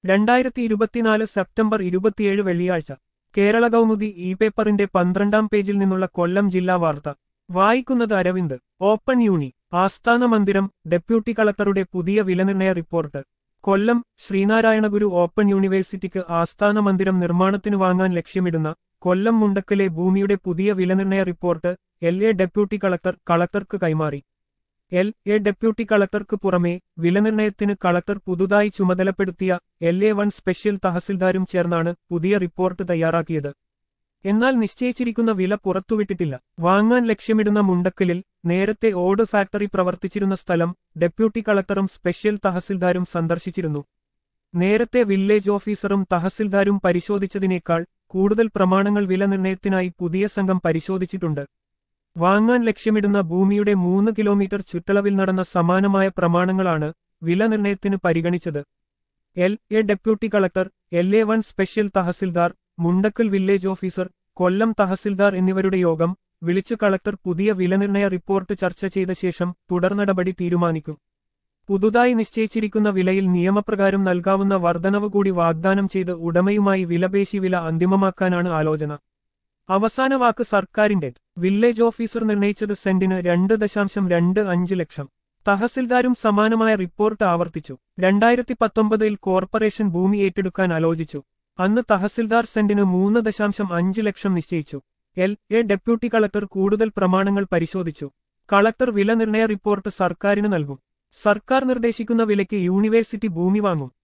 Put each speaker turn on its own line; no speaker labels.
രണ്ടായിരത്തി ഇരുപത്തിനാല് സെപ്റ്റംബർ ഇരുപത്തിയേഴ് വെള്ളിയാഴ്ച കേരള കൗമുദി ഇ പേപ്പറിന്റെ പന്ത്രണ്ടാം പേജിൽ നിന്നുള്ള കൊല്ലം ജില്ലാ വാർത്ത വായിക്കുന്നത് അരവിന്ദ് ഓപ്പൺ യൂണി ആസ്ഥാന മന്ദിരം ഡെപ്യൂട്ടി കളക്ടറുടെ പുതിയ വിലനിർണയ റിപ്പോർട്ട് കൊല്ലം ശ്രീനാരായണഗുരു ഓപ്പൺ യൂണിവേഴ്സിറ്റിക്ക് ആസ്ഥാന മന്ദിരം നിർമ്മാണത്തിന് വാങ്ങാൻ ലക്ഷ്യമിടുന്ന കൊല്ലം മുണ്ടക്കലെ ഭൂമിയുടെ പുതിയ വിലനിർണയ report L A deputy collector കളക്ടർക്ക് കൈമാറി എൽ എ ഡെപ്യൂട്ടി കളക്ടർക്ക് പുറമെ വിലനിർണയത്തിന് കളക്ടർ പുതുതായി ചുമതലപ്പെടുത്തിയ എൽ എ വൺ സ്പെഷ്യൽ തഹസിൽദാരും ചേർന്നാണ് പുതിയ റിപ്പോർട്ട് തയ്യാറാക്കിയത് എന്നാൽ നിശ്ചയിച്ചിരിക്കുന്ന വില പുറത്തുവിട്ടിട്ടില്ല വാങ്ങാൻ ലക്ഷ്യമിടുന്ന മുണ്ടക്കലിൽ നേരത്തെ ഓട് ഫാക്ടറി പ്രവർത്തിച്ചിരുന്ന സ്ഥലം ഡെപ്യൂട്ടി കളക്ടറും സ്പെഷ്യൽ തഹസിൽദാരും സന്ദർശിച്ചിരുന്നു നേരത്തെ വില്ലേജ് ഓഫീസറും തഹസിൽദാരും പരിശോധിച്ചതിനേക്കാൾ കൂടുതൽ പ്രമാണങ്ങൾ വിലനിർണയത്തിനായി പുതിയ സംഘം പരിശോധിച്ചിട്ടുണ്ട് വാങ്ങാൻ ലക്ഷ്യമിടുന്ന ഭൂമിയുടെ മൂന്ന് കിലോമീറ്റർ ചുറ്റളവിൽ നടന്ന സമാനമായ പ്രമാണങ്ങളാണ് വിലനിർണയത്തിന് പരിഗണിച്ചത് L A deputy collector L A one special tahsildar Mundakkal village officer Kollam tahsildar എന്നിവരുടെ യോഗം വിളിച്ചു കളക്ടർ പുതിയ വിലനിർണയ റിപ്പോർട്ട് ചർച്ച ചെയ്ത ശേഷം തുടർ നടപടി തീരുമാനിക്കും പുതുതായി നിശ്ചയിച്ചിരിക്കുന്ന വിലയിൽ നിയമപ്രകാരം നൽകാവുന്ന വർധനവ് കൂടി വാഗ്ദാനം ചെയ്ത് ഉടമയുമായി വിലപേശി വില അന്തിമമാക്കാനാണ് ആലോചന അവസാന വാക്ക് സർക്കാരിന്റെ വില്ലേജ് ഓഫീസർ നിർണയിച്ചത് സെന്റിന് രണ്ട് ദശാംശം രണ്ട് അഞ്ച് ലക്ഷം തഹസിൽദാരും സമാനമായ റിപ്പോർട്ട് ആവർത്തിച്ചു രണ്ടായിരത്തി പത്തൊമ്പതിൽ കോർപ്പറേഷൻ ഭൂമി ഏറ്റെടുക്കാൻ ആലോചിച്ചു അന്ന് തഹസിൽദാർ സെന്റിന് മൂന്ന് ദശാംശം അഞ്ച് ലക്ഷം നിശ്ചയിച്ചു എൽ എ ഡെപ്യൂട്ടി കളക്ടർ കൂടുതൽ പ്രമാണങ്ങൾ പരിശോധിച്ചു കളക്ടർ വില നിർണയ റിപ്പോർട്ട് സർക്കാരിന് നൽകും സർക്കാർ നിർദ്ദേശിക്കുന്ന വിലയ്ക്ക് യൂണിവേഴ്സിറ്റി ഭൂമി വാങ്ങും